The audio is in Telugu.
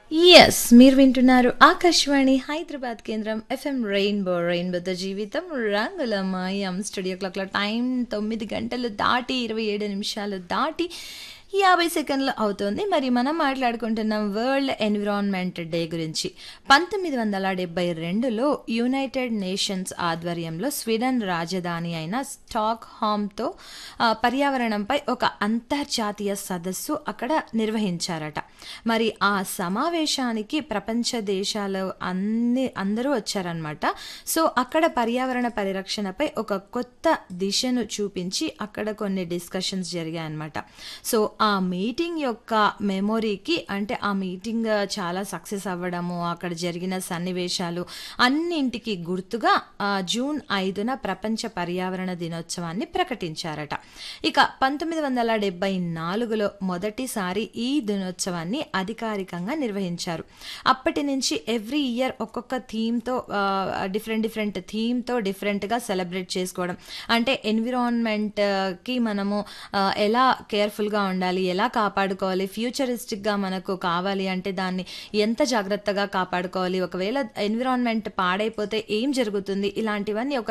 ఎస్ మీరు వింటున్నారు ఆకాశవాణి హైదరాబాద్ కేంద్రం ఎఫ్ఎం రెయిన్బో రెయిన్బోతో జీవితం రంగులమయం స్టూడియో క్లాక్లో టైం తొమ్మిది గంటలు దాటి ఇరవై ఏడు నిమిషాలు దాటి యాభై సెకండ్లు అవుతుంది మరి మనం మాట్లాడుకుంటున్నాం వరల్డ్ ఎన్విరాన్మెంట్ డే గురించి పంతొమ్మిది వందల డెబ్బై రెండులో యునైటెడ్ నేషన్స్ ఆధ్వర్యంలో స్వీడన్ రాజధాని అయిన స్టాక్ హామ్తో పర్యావరణంపై ఒక అంతర్జాతీయ సదస్సు అక్కడ నిర్వహించారట మరి ఆ సమావేశానికి ప్రపంచ దేశాలు అన్ని అందరూ వచ్చారనమాట సో అక్కడ పర్యావరణ పరిరక్షణపై ఒక కొత్త దిశను చూపించి అక్కడ కొన్ని డిస్కషన్స్ జరిగాయన్నమాట సో ఆ మీటింగ్ యొక్క మెమొరీకి అంటే ఆ మీటింగ్ చాలా సక్సెస్ అవ్వడము అక్కడ జరిగిన సన్నివేశాలు అన్నింటికి గుర్తుగా ఆ, జూన్ ఐదున ప్రపంచ పర్యావరణ దినోత్సవాన్ని ప్రకటించారట ఇక పంతొమ్మిది వందల డెబ్బై నాలుగులో మొదటిసారి ఈ దినోత్సవాన్ని అధికారికంగా నిర్వహించారు అప్పటి నుంచి ఎవ్రీ ఇయర్ ఒక్కొక్క థీమ్తో డిఫరెంట్ డిఫరెంట్ థీమ్తో డిఫరెంట్గా సెలబ్రేట్ చేసుకోవడం అంటే ఎన్విరాన్మెంట్కి మనము ఆ, ఎలా కేర్ఫుల్గా ఉండాలి ఎలా కాపాడుకోవాలి ఫ్యూచరిస్టిక్గా మనకు కావాలి అంటే దాన్ని ఎంత జాగ్రత్తగా కాపాడుకోవాలి ఒకవేళ ఎన్విరాన్మెంట్ పాడైపోతే ఏం జరుగుతుంది ఇలాంటివన్నీ ఒక